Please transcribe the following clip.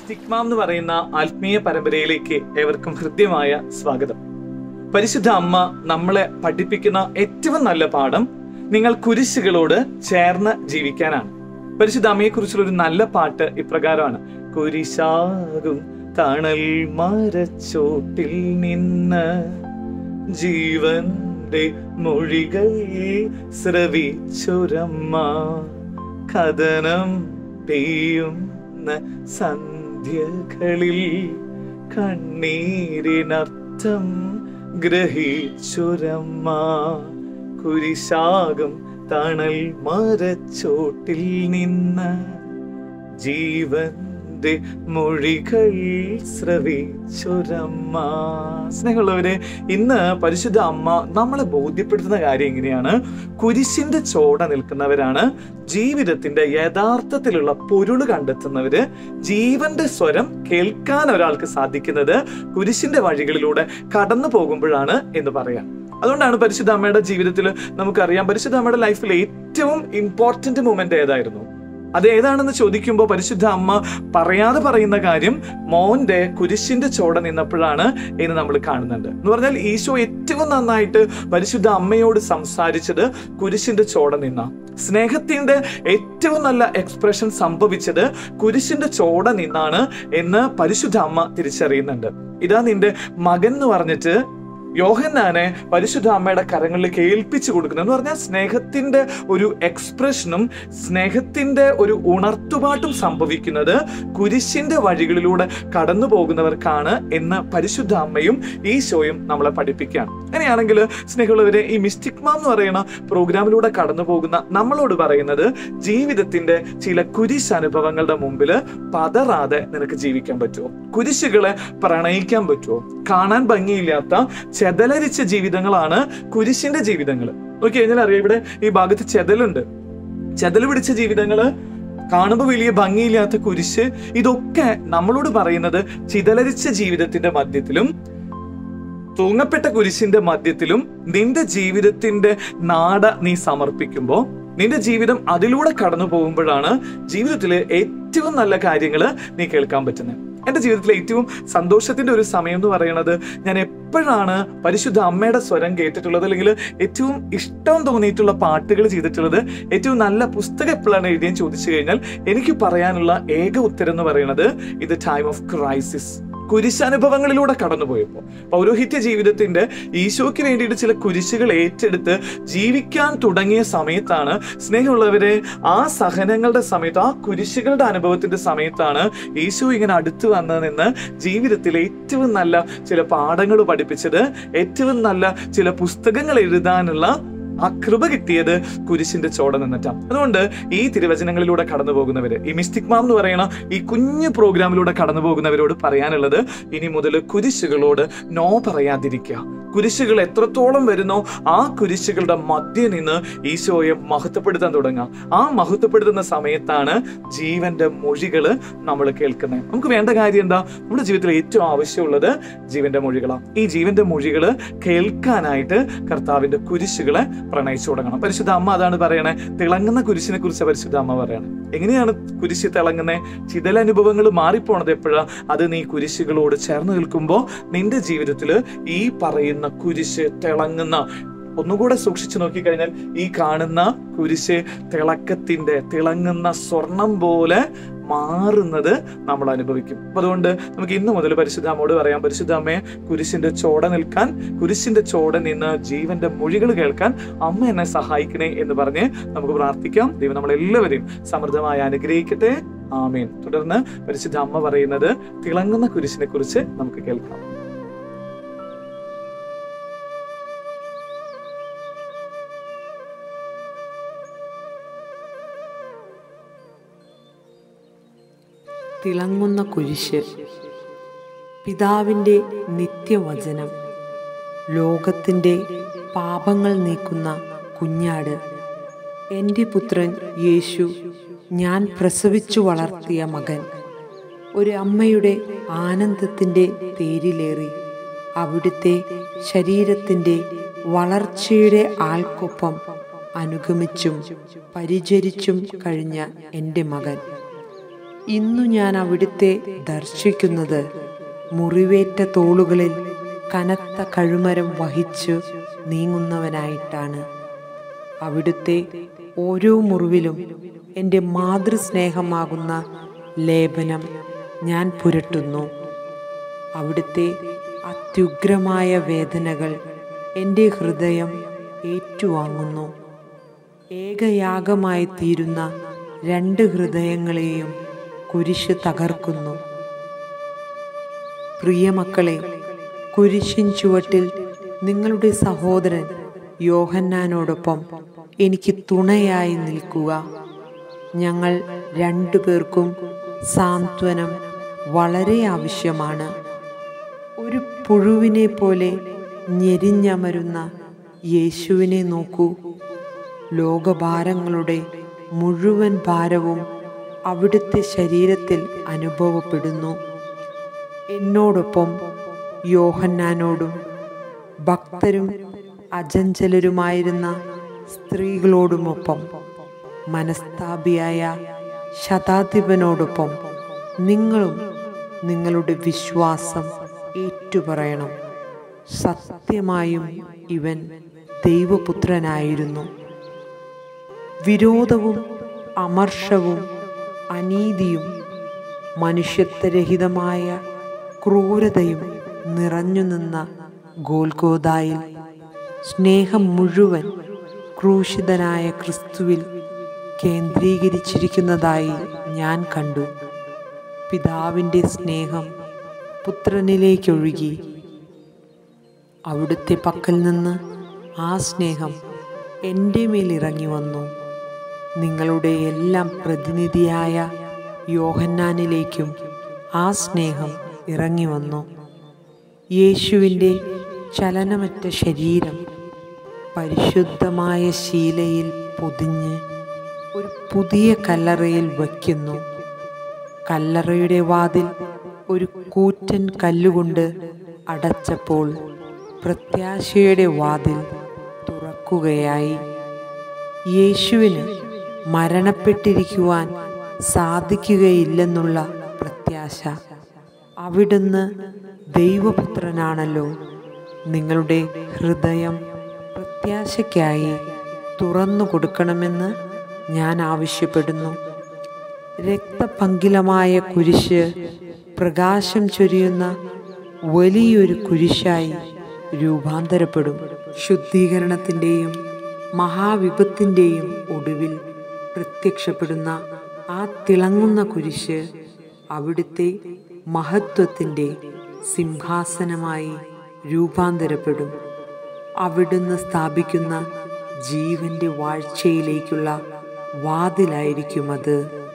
stigma എന്ന് പറയുന്ന ആത്മീയ പരമ്പരയിലേക്ക് ഏവർക്കും ഹൃദ്യമായ സ്വാഗതം പരിശുദ്ധ അമ്മ നമ്മളെ പഠിപ്പിക്കുന്ന ഏറ്റവും നല്ല പാഠം നിങ്ങൾ കുരിശുകളോട് ചേർന്ന് ജീവിക്കാനാണ് പരിശുദ്ധ അമ്മയെ കുറിച്ചുള്ള ഒരു നല്ല പാട്ട് ഇപ്രകാരമാണ് കുരിശാകും തണൽ മരച്ചോട്ടിൽ നിന്ന് ജീവന്റെ മൊഴികൾ ശ്രവിച്ചൊരമ്മ കഥനം പെയ്യുന്ന സന്ധ്യകളിൽ കണ്ണീരിനർത്ഥം ഗ്രഹിച്ചൊരമ്മ കുരിശാകും തണൽ മരച്ചോട്ടിൽ നിന്ന് ജീവന്റെ മൊഴികൾ ശ്രവിച്ചൊരമ്മ സ്നേഹമുള്ളവരെ ഇന്ന് പരിശുദ്ധ അമ്മ നമ്മളെ ബോധ്യപ്പെടുത്തുന്ന കാര്യം എങ്ങനെയാണ് കുരിശിന്റെ ചോട നിൽക്കുന്നവരാണ് ജീവിതത്തിന്റെ യഥാർത്ഥത്തിലുള്ള പൊരുള് കണ്ടെത്തുന്നവര് ജീവന്റെ സ്വരം കേൾക്കാൻ ഒരാൾക്ക് സാധിക്കുന്നത് കുരിശിന്റെ വഴികളിലൂടെ കടന്നു പോകുമ്പോഴാണ് എന്ന് പറയാം അതുകൊണ്ടാണ് പരിശുദ്ധ അമ്മയുടെ ജീവിതത്തിൽ നമുക്കറിയാം പരിശുദ്ധ അമ്മയുടെ ലൈഫിൽ ഏറ്റവും ഇമ്പോർട്ടന്റ് മൂമെന്റ് ഏതായിരുന്നു അത് ഏതാണെന്ന് ചോദിക്കുമ്പോൾ പരിശുദ്ധ അമ്മ പറയാതെ പറയുന്ന കാര്യം മോന്റെ കുരിശിന്റെ ചോട നിന്നപ്പോഴാണ് എന്ന് നമ്മൾ കാണുന്നുണ്ട് എന്ന് പറഞ്ഞാൽ ഈശോ ഏറ്റവും നന്നായിട്ട് പരിശുദ്ധ അമ്മയോട് സംസാരിച്ചത് കുരിശിന്റെ ചോട നിന്ന സ്നേഹത്തിന്റെ ഏറ്റവും നല്ല എക്സ്പ്രഷൻ സംഭവിച്ചത് കുരിശിന്റെ ചോട നിന്നാണ് എന്ന് പരിശുദ്ധ അമ്മ തിരിച്ചറിയുന്നുണ്ട് ഇതാ നിന്റെ മകൻ എന്ന് പറഞ്ഞിട്ട് യോഹന്നാനെ പരിശുദ്ധ അമ്മയുടെ കരങ്ങളിലേക്ക് ഏൽപ്പിച്ചു കൊടുക്കുന്നു എന്ന് പറഞ്ഞാൽ സ്നേഹത്തിന്റെ ഒരു എക്സ്പ്രഷനും സ്നേഹത്തിന്റെ ഒരു ഉണർത്തുപാട്ടും സംഭവിക്കുന്നത് കുരിശിന്റെ വഴികളിലൂടെ കടന്നു പോകുന്നവർക്കാണ് എന്ന് പരിശുദ്ധ അമ്മയും ഈശോയും നമ്മളെ പഠിപ്പിക്കുകയാണ് അങ്ങനെയാണെങ്കിൽ സ്നേഹമുള്ളവരെ ഈ മിസ്റ്റിക് മാം എന്ന് പറയുന്ന പ്രോഗ്രാമിലൂടെ കടന്നു പോകുന്ന നമ്മളോട് പറയുന്നത് ജീവിതത്തിന്റെ ചില കുരിശ് അനുഭവങ്ങളുടെ മുമ്പിൽ പതറാതെ നിനക്ക് ജീവിക്കാൻ പറ്റുമോ കുരിശുകളെ പ്രണയിക്കാൻ പറ്റുമോ കാണാൻ ഭംഗിയില്ലാത്ത ചെതലരിച്ച ജീവിതങ്ങളാണ് കുരിശിന്റെ ജീവിതങ്ങൾ നോക്കി കഴിഞ്ഞാൽ അറിയാം ഇവിടെ ഈ ഭാഗത്ത് ചെതലുണ്ട് ചെതൽ പിടിച്ച ജീവിതങ്ങള് കാണുമ്പോൾ വലിയ ഭംഗിയില്ലാത്ത കുരിശ് ഇതൊക്കെ നമ്മളോട് പറയുന്നത് ചിതലരിച്ച ജീവിതത്തിന്റെ മധ്യത്തിലും തൂങ്ങപ്പെട്ട കുരിശിന്റെ മധ്യത്തിലും നിന്റെ ജീവിതത്തിന്റെ നാട നീ സമർപ്പിക്കുമ്പോ നിന്റെ ജീവിതം അതിലൂടെ കടന്നു പോകുമ്പോഴാണ് ജീവിതത്തിലെ ഏറ്റവും നല്ല കാര്യങ്ങൾ നീ കേൾക്കാൻ പറ്റുന്നത് എൻ്റെ ജീവിതത്തിലെ ഏറ്റവും സന്തോഷത്തിന്റെ ഒരു സമയം എന്ന് പറയുന്നത് ഞാൻ എപ്പോഴാണ് പരിശുദ്ധ അമ്മയുടെ സ്വരം കേട്ടിട്ടുള്ളത് അല്ലെങ്കിൽ ഏറ്റവും ഇഷ്ടം തോന്നിയിട്ടുള്ള പാട്ടുകൾ ചെയ്തിട്ടുള്ളത് ഏറ്റവും നല്ല പുസ്തകം എപ്പോഴാണ് എഴുതിയെന്ന് ചോദിച്ചു കഴിഞ്ഞാൽ എനിക്ക് പറയാനുള്ള ഏക ഉത്തരം എന്ന് പറയുന്നത് ഇത് ടൈം ഓഫ് ക്രൈസിസ് കുരിശനുഭവങ്ങളിലൂടെ കടന്നുപോയപ്പോൾ പൗരോഹിത്യ ജീവിതത്തിന്റെ ഈശോയ്ക്ക് വേണ്ടിയിട്ട് ചില കുരിശുകൾ ഏറ്റെടുത്ത് ജീവിക്കാൻ തുടങ്ങിയ സമയത്താണ് സ്നേഹമുള്ളവരെ ആ സഹനങ്ങളുടെ സമയത്ത് ആ കുരിശുകളുടെ അനുഭവത്തിന്റെ സമയത്താണ് ഈശോ ഇങ്ങനെ അടുത്ത് വന്ന് നിന്ന് ജീവിതത്തിലെ ഏറ്റവും നല്ല ചില പാഠങ്ങൾ പഠിപ്പിച്ചത് ഏറ്റവും നല്ല ചില പുസ്തകങ്ങൾ എഴുതാനുള്ള ആ കൃപ കിട്ടിയത് കുരിശിന്റെ ചോട നിന്നിട്ടാണ് അതുകൊണ്ട് ഈ തിരുവചനങ്ങളിലൂടെ കടന്നു പോകുന്നവര് ഈ മിസ്റ്റിക് മാം എന്ന് പറയുന്ന ഈ കുഞ്ഞു പ്രോഗ്രാമിലൂടെ കടന്നു പോകുന്നവരോട് പറയാനുള്ളത് ഇനി മുതൽ കുരിശുകളോട് നോ പറയാതിരിക്കുക കുരിശുകൾ എത്രത്തോളം വരുന്നോ ആ കുരിശുകളുടെ മധ്യ നിന്ന് ഈശോയെ മഹത്വപ്പെടുത്താൻ തുടങ്ങുക ആ മഹത്വപ്പെടുത്തുന്ന സമയത്താണ് ജീവന്റെ മൊഴികള് നമ്മൾ കേൾക്കുന്നത് നമുക്ക് വേണ്ട കാര്യം എന്താ നമ്മുടെ ജീവിതത്തിൽ ഏറ്റവും ആവശ്യമുള്ളത് ജീവന്റെ മൊഴികളാണ് ഈ ജീവന്റെ മൊഴികള് കേൾക്കാനായിട്ട് കർത്താവിന്റെ കുരിശുകളെ പ്രണയിച്ചു തുടങ്ങണം പരിശുദ്ധ അമ്മ അതാണ് പറയണേ തിളങ്ങുന്ന കുരിശിനെ കുറിച്ച് പരിശുദ്ധ അമ്മ പറയണേ എങ്ങനെയാണ് കുരിശ് തിളങ്ങുന്നത് ചിതലനുഭവങ്ങൾ മാറിപ്പോണത് എപ്പോഴാ അത് നീ കുരിശുകളോട് ചേർന്ന് നിൽക്കുമ്പോൾ നിന്റെ ജീവിതത്തിൽ ഈ പറയുന്ന കുരിശ് തിളങ്ങുന്ന ഒന്നുകൂടെ സൂക്ഷിച്ചു നോക്കിക്കഴിഞ്ഞാൽ ഈ കാണുന്ന കുരിശ് തിളക്കത്തിന്റെ തിളങ്ങുന്ന സ്വർണം പോലെ മാറുന്നത് നമ്മൾ അനുഭവിക്കും അപ്പൊ അതുകൊണ്ട് നമുക്ക് ഇന്ന് മുതൽ പരിശുദ്ധ അമ്മോട് പറയാം പരിശുദ്ധ അമ്മയെ കുരിശിന്റെ ചോട നിൽക്കാൻ കുരിശിന്റെ ചോട നിന്ന് ജീവന്റെ മൊഴികൾ കേൾക്കാൻ അമ്മ എന്നെ സഹായിക്കണേ എന്ന് പറഞ്ഞ് നമുക്ക് പ്രാർത്ഥിക്കാം ദൈവം നമ്മളെല്ലാവരെയും സമൃദ്ധമായി അനുഗ്രഹിക്കട്ടെ ആമേൻ തുടർന്ന് പരിശുദ്ധ അമ്മ പറയുന്നത് തിളങ്ങുന്ന കുരിശിനെ കുറിച്ച് നമുക്ക് കേൾക്കാം തിളങ്ങുന്ന കുരിശ് പിതാവിൻ്റെ നിത്യവചനം ലോകത്തിൻ്റെ പാപങ്ങൾ നീക്കുന്ന കുഞ്ഞാട് എൻ്റെ പുത്രൻ യേശു ഞാൻ പ്രസവിച്ചു വളർത്തിയ മകൻ ഒരു അമ്മയുടെ ആനന്ദത്തിൻ്റെ തേരിലേറി അവിടുത്തെ ശരീരത്തിൻ്റെ വളർച്ചയുടെ ആൾക്കൊപ്പം അനുഗമിച്ചും പരിചരിച്ചും കഴിഞ്ഞ എൻ്റെ മകൻ ഇന്നു ഞാൻ അവിടുത്തെ ദർശിക്കുന്നത് മുറിവേറ്റ തോളുകളിൽ കനത്ത കഴുമരം വഹിച്ചു നീങ്ങുന്നവനായിട്ടാണ് അവിടുത്തെ ഓരോ മുറിവിലും എൻ്റെ മാതൃസ്നേഹമാകുന്ന ലേപനം ഞാൻ പുരട്ടുന്നു അവിടുത്തെ അത്യുഗ്രമായ വേദനകൾ എൻ്റെ ഹൃദയം ഏറ്റുവാങ്ങുന്നു ഏകയാഗമായി തീരുന്ന രണ്ട് ഹൃദയങ്ങളെയും കുരിശ് തകർക്കുന്നു പ്രിയമക്കളെ കുരിശിൻ ചുവട്ടിൽ നിങ്ങളുടെ സഹോദരൻ യോഹന്നാനോടൊപ്പം എനിക്ക് തുണയായി നിൽക്കുക ഞങ്ങൾ രണ്ടു പേർക്കും സാന്ത്വനം വളരെ ആവശ്യമാണ് ഒരു പുഴുവിനെ പോലെ ഞെരിഞ്ഞമരുന്ന യേശുവിനെ നോക്കൂ ലോകഭാരങ്ങളുടെ മുഴുവൻ ഭാരവും അവിടുത്തെ ശരീരത്തിൽ അനുഭവപ്പെടുന്നു എന്നോടൊപ്പം യോഹന്നാനോടും ഭക്തരും അജഞ്ചലരുമായിരുന്ന സ്ത്രീകളോടുമൊപ്പം മനസ്താപിയായ ശതാധിപനോടൊപ്പം നിങ്ങളും നിങ്ങളുടെ വിശ്വാസം ഏറ്റുപറയണം സത്യമായും ഇവൻ ദൈവപുത്രനായിരുന്നു വിരോധവും അമർഷവും അനീതിയും മനുഷ്യത്വരഹിതമായ ക്രൂരതയും നിറഞ്ഞു നിന്ന ഗോൽഗോദായിൽ സ്നേഹം മുഴുവൻ ക്രൂശിതനായ ക്രിസ്തുവിൽ കേന്ദ്രീകരിച്ചിരിക്കുന്നതായി ഞാൻ കണ്ടു പിതാവിൻ്റെ സ്നേഹം പുത്രനിലേക്കൊഴുകി അവിടുത്തെ പക്കൽ നിന്ന് ആ സ്നേഹം എൻ്റെ മേൽ ഇറങ്ങി വന്നു നിങ്ങളുടെ എല്ലാം പ്രതിനിധിയായ യോഹന്നാനിലേക്കും ആ സ്നേഹം ഇറങ്ങി വന്നു യേശുവിൻ്റെ ചലനമറ്റ ശരീരം പരിശുദ്ധമായ ശീലയിൽ പൊതിഞ്ഞ് ഒരു പുതിയ കല്ലറയിൽ വയ്ക്കുന്നു കല്ലറയുടെ വാതിൽ ഒരു കൂറ്റൻ കല്ലുകൊണ്ട് അടച്ചപ്പോൾ പ്രത്യാശയുടെ വാതിൽ തുറക്കുകയായി യേശുവിന് മരണപ്പെട്ടിരിക്കുവാൻ സാധിക്കുകയില്ലെന്നുള്ള പ്രത്യാശ അവിടുന്ന് ദൈവപുത്രനാണല്ലോ നിങ്ങളുടെ ഹൃദയം പ്രത്യാശയ്ക്കായി തുറന്നു കൊടുക്കണമെന്ന് ഞാൻ ആവശ്യപ്പെടുന്നു രക്തപങ്കിലമായ കുരിശ് പ്രകാശം ചൊരിയുന്ന വലിയൊരു കുരിശായി രൂപാന്തരപ്പെടും ശുദ്ധീകരണത്തിൻ്റെയും മഹാവിപത്തിൻ്റെയും ഒടുവിൽ പ്രത്യക്ഷപ്പെടുന്ന ആ തിളങ്ങുന്ന കുരിശ് അവിടുത്തെ മഹത്വത്തിൻ്റെ സിംഹാസനമായി രൂപാന്തരപ്പെടും അവിടുന്ന് സ്ഥാപിക്കുന്ന ജീവന്റെ വാഴ്ചയിലേക്കുള്ള വാതിലായിരിക്കും അത്